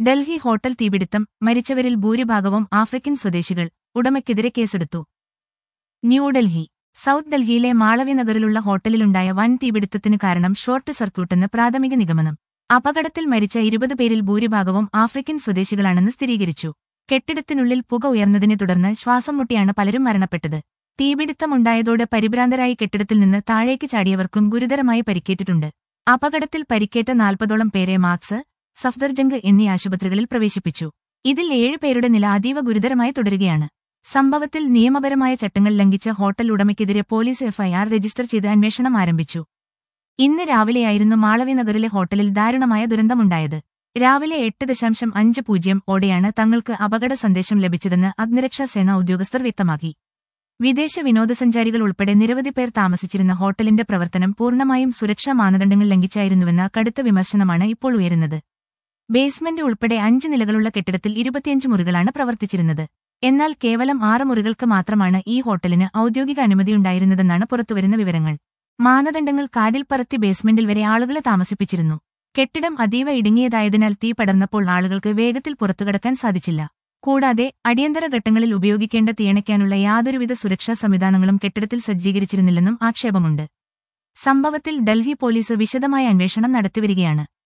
Delhi hotel തീപിടുത്തം മരിച്ചവരിൽ ഭൂരിഭാഗവും ആഫ്രിക്കൻ സ്വദേശികൾ ഉടമയ്ക്കെതിരെ കേസെടുത്തു ന്യൂഡൽഹി സൗത്ത് ഡൽഹിയിലെ മാളവ്യ നഗറിലുള്ള ഹോട്ടലിലുണ്ടായ വൻ തീപിടുത്തത്തിന് കാരണം ഷോർട്ട് സർക്യൂട്ടെന്ന് പ്രാഥമിക നിഗമനം അപകടത്തിൽ മരിച്ച ഇരുപത് പേരിൽ ഭൂരിഭാഗവും ആഫ്രിക്കൻ സ്വദേശികളാണെന്ന് സ്ഥിരീകരിച്ചു കെട്ടിടത്തിനുള്ളിൽ പുക ഉയർന്നതിനെ തുടർന്ന് ശ്വാസം മുട്ടിയാണ് പലരും മരണപ്പെട്ടത് തീപിടുത്തമുണ്ടായതോടെ പരിഭ്രാന്തരായി കെട്ടിടത്തിൽ നിന്ന് താഴേക്ക് ചാടിയവർക്കും ഗുരുതരമായി പരിക്കേറ്റിട്ടുണ്ട് അപകടത്തിൽ പരിക്കേറ്റ നാൽപ്പതോളം പേരെ മാക്സ് സഫ്ദർജംഗ് എന്നീ ആശുപത്രികളിൽ പ്രവേശിപ്പിച്ചു ഇതിൽ ഏഴ് പേരുടെ നില അതീവ ഗുരുതരമായി തുടരുകയാണ് സംഭവത്തിൽ നിയമപരമായ ചട്ടങ്ങൾ ലംഘിച്ച ഹോട്ടൽ ഉടമയ്ക്കെതിരെ പോലീസ് എഫ്ഐആർ രജിസ്റ്റർ ചെയ്ത് അന്വേഷണം ആരംഭിച്ചു ഇന്ന് രാവിലെയായിരുന്നു മാളവ്യ നഗറിലെ ഹോട്ടലിൽ ദാരുണമായ ദുരന്തമുണ്ടായത് രാവിലെ എട്ട് ദശാംശം അഞ്ച് പൂജ്യം ഓടെയാണ് തങ്ങൾക്ക് അപകട സന്ദേശം ലഭിച്ചതെന്ന് അഗ്നിരക്ഷാ സേന ഉദ്യോഗസ്ഥർ വ്യക്തമാക്കി വിദേശ വിനോദസഞ്ചാരികൾ ഉൾപ്പെടെ നിരവധി പേർ താമസിച്ചിരുന്ന ഹോട്ടലിന്റെ പ്രവർത്തനം പൂർണ്ണമായും സുരക്ഷാ മാനദണ്ഡങ്ങൾ ലംഘിച്ചായിരുന്നുവെന്ന കടുത്ത വിമർശനമാണ് ഇപ്പോൾ ഉയരുന്നത് ബേസ്മെന്റ് ഉൾപ്പെടെ അഞ്ച് നിലകളുള്ള കെട്ടിടത്തിൽ ഇരുപത്തിയഞ്ച് മുറികളാണ് പ്രവർത്തിച്ചിരുന്നത് എന്നാൽ കേവലം ആറ് മുറികൾക്ക് മാത്രമാണ് ഈ ഹോട്ടലിന് ഔദ്യോഗിക അനുമതിയുണ്ടായിരുന്നതെന്നാണ് പുറത്തുവരുന്ന വിവരങ്ങൾ മാനദണ്ഡങ്ങൾ കാറ്റിൽ പറത്തി ബേസ്മെന്റിൽ വരെ ആളുകളെ താമസിപ്പിച്ചിരുന്നു കെട്ടിടം അതീവ ഇടുങ്ങിയതായതിനാൽ തീ പടർന്നപ്പോൾ ആളുകൾക്ക് വേഗത്തിൽ പുറത്തുകടക്കാൻ സാധിച്ചില്ല കൂടാതെ അടിയന്തര ഘട്ടങ്ങളിൽ ഉപയോഗിക്കേണ്ട തീയണയ്ക്കാനുള്ള യാതൊരുവിധ സുരക്ഷാ സംവിധാനങ്ങളും കെട്ടിടത്തിൽ സജ്ജീകരിച്ചിരുന്നില്ലെന്നും ആക്ഷേപമുണ്ട് സംഭവത്തിൽ ഡൽഹി പോലീസ് വിശദമായ അന്വേഷണം നടത്തിവരികയാണ്